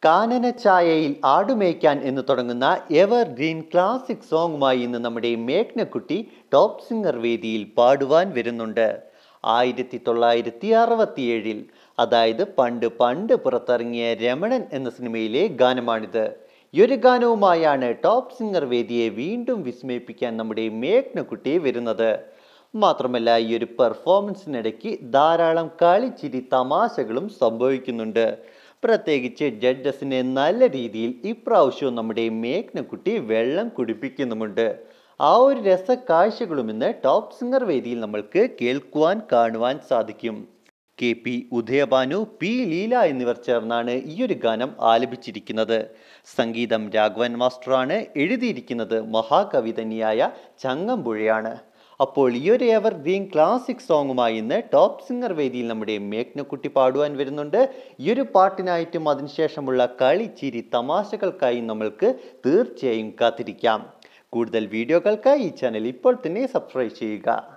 കാനന ഛായയിൽ ആടുമേയ്ക്കാൻ എന്ന് തുടങ്ങുന്ന എവർ ഗ്രീൻ ക്ലാസിക് സോങ്ങുമായി ഇന്ന് നമ്മുടെ മേഘ്നക്കുട്ടി ടോപ്പ് സിംഗർ വേദിയിൽ പാടുവാൻ വരുന്നുണ്ട് ആയിരത്തി തൊള്ളായിരത്തി അറുപത്തിയേഴിൽ അതായത് പണ്ട് പണ്ട് പുറത്തിറങ്ങിയ രമണൻ എന്ന സിനിമയിലെ ഗാനമാണിത് ഈ ഒരു ഗാനവുമായാണ് ടോപ്പ് സിംഗർ വേദിയെ വീണ്ടും വിസ്മയിപ്പിക്കാൻ നമ്മുടെ മേഘ്നക്കുട്ടി വരുന്നത് മാത്രമല്ല ഈ ഒരു പെർഫോമൻസിനിടയ്ക്ക് ധാരാളം കളിച്ചിരി തമാശകളും സംഭവിക്കുന്നുണ്ട് പ്രത്യേകിച്ച് ജഡ്ജസിനെ നല്ല രീതിയിൽ ഇപ്രാവശ്യവും നമ്മുടെ മേഘ്നക്കുട്ടി വെള്ളം കുടിപ്പിക്കുന്നുമുണ്ട് ആ ഒരു രസ കാഴ്ചകളും ഇന്ന് ടോപ്പ് സിംഗർ വേദിയിൽ നമ്മൾക്ക് കേൾക്കുവാൻ കാണുവാൻ സാധിക്കും K P Udayabhanu P Leela എന്നിവർ ചേർന്നാണ് ഈ ഒരു ഗാനം ആലപിച്ചിരിക്കുന്നത് സംഗീതം രാഘവൻ മാസ്റ്ററാണ് എഴുതിയിരിക്കുന്നത് മഹാകവി തന്നെയായ ചങ്ങമ്പുഴയാണ് അപ്പോൾ ഈ ഒരു എവർ ഗ്രീൻ ക്ലാസിക് സോങ്ങുമായി ഇന്ന് ടോപ്പ് സിംഗർ വേദിയിൽ നമ്മുടെ മേഘ്നക്കുട്ടി പാടുവാൻ വരുന്നുണ്ട് ഈ ഒരു പാട്ടിനായിട്ടും അതിനുശേഷമുള്ള കളി ചിരി തമാശകൾക്കായി നമ്മൾക്ക് തീർച്ചയായും കാത്തിരിക്കാം കൂടുതൽ വീഡിയോകൾക്കായി ഈ ചാനൽ ഇപ്പോൾ തന്നെ സബ്സ്ക്രൈബ് ചെയ്യുക